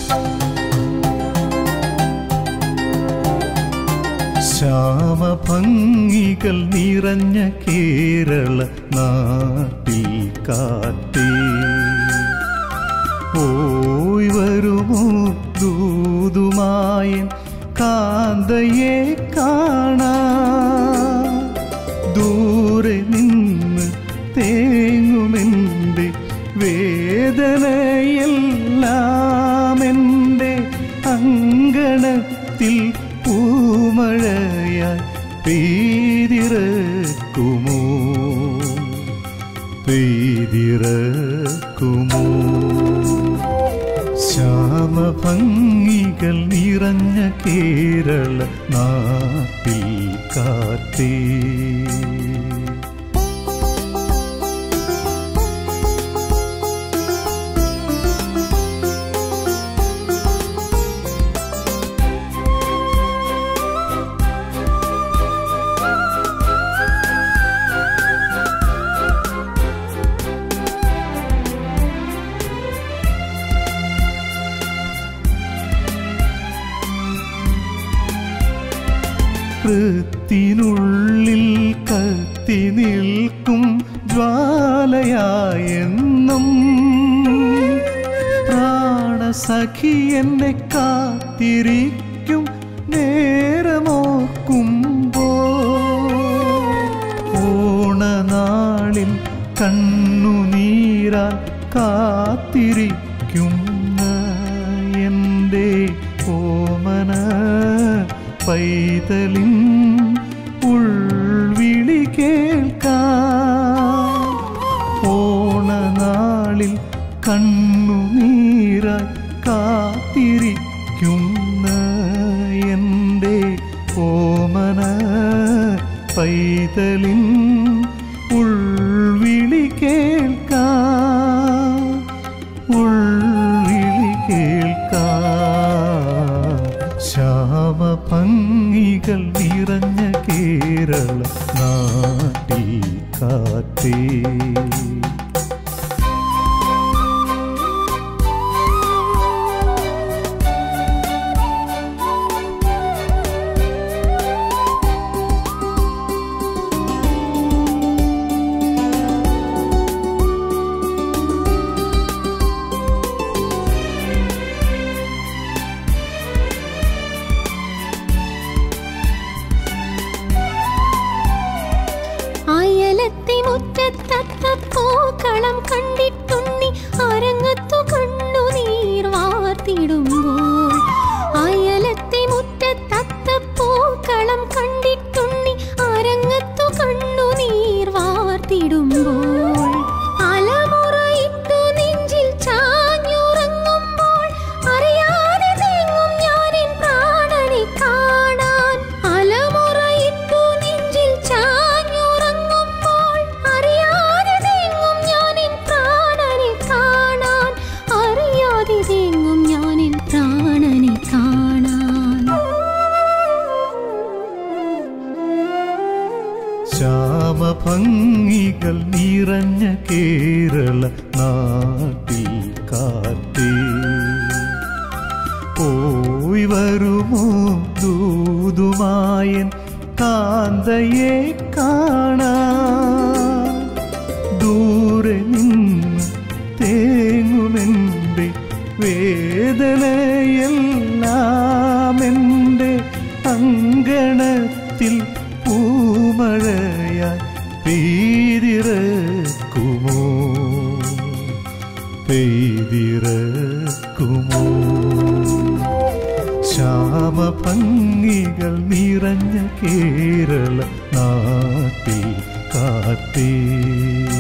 ശ്യാമഭംഗികൾ നിറഞ്ഞ കേരള നാട്ടിൽ കാത്തേ പോയി വരുമോ ദൂതുമായൻ കാന്തയെ കാണാ ദൂരെ നിന്ന് തേങ്ങുമെൻ്റെ വേദനയെല്ലാം എൻ്റെ അങ്കണത്തിൽ പൂമഴയായി പെയ്തിറക്കുമോ പെയ്തിറക്കുമോ ശ്യാമഭംഗികൾ നിറഞ്ഞ കേരള നാട്ടിൽ കാത്തേ കൃത്തിനുള്ളിൽ കത്തി നിൽക്കും ജ്വാലയായെന്നും പ്രാണസഖി എന്നെ കാത്തിരിക്കും നേരമോർക്കുമ്പോ ഓണനാളിൽ കണ്ണുനീരാൽ കാത്തിരിക്കുന്ന എൻ്റെ ഓമന പൈതലിൻ ഉൾവിളി കേൾക്കാം ഓണനാളിൽ കണ്ണുനീരായി കാത്തിരിക്കുന്ന എൻ്റെ ഓമന പൈതലിൻ ഉൾവിളി കേൾക്കാം ഉൾവിളി കേൾക്കാം ശ്യാമഭംഗികൾ നിറഞ്ഞ കേരള നാട്ടിൽ കാത്തേ അയലത്തെ മുറ്റത്തത്ത പൂക്കളം കണ്ടിട്ടുണ്ണി അരങ്ങത്തു കണ്ണുനീർ വാർത്തിടുമ്പോൾ അയലത്തെ മുറ്റത്തത്ത പൂക്കളം കണ്ടിട്ടുണ്ണി അരങ്ങത്തു കണ്ണുനീർ വാർത്തിടുമ്പോൾ അലമുറയിട്ടു നെഞ്ചിൽ ചാഞ്ഞുറങ്ങുമ്പോൾ അറിയാതെ തേങ്ങും ഞാനെൻ പ്രാണനെ കാണാൻ അലമുറയിട്ടു നെഞ്ചിൽ ചാഞ്ഞുറങ്ങുമ്പോൾ അറിയാതെ തേങ്ങും ഞാനെൻ പ്രാണനെ കാണാൻ അറിയാതെ തേങ്ങും ഞാനെൻ പ്രാണനെ കാണാൻ ശ്യാമഭംഗികൾ നിറഞ്ഞ കേരള നാട്ടിൽ കാത്തേ പോയി വരുമോ ദൂതുമായൻ കാന്തയെ കാണാ ദൂരെ നിന്ന് തേങ്ങുമെൻ്റെ വേദനയെല്ലാം എൻ്റെ അങ്കണത്തിൽ പൂമഴയായി പെയ്തിറക്കുമോ പെയ്തിറക്കുമോ ശ്യാമഭംഗികൾ നിറഞ്ഞ കേരള നാട്ടിൽ കാത്തേ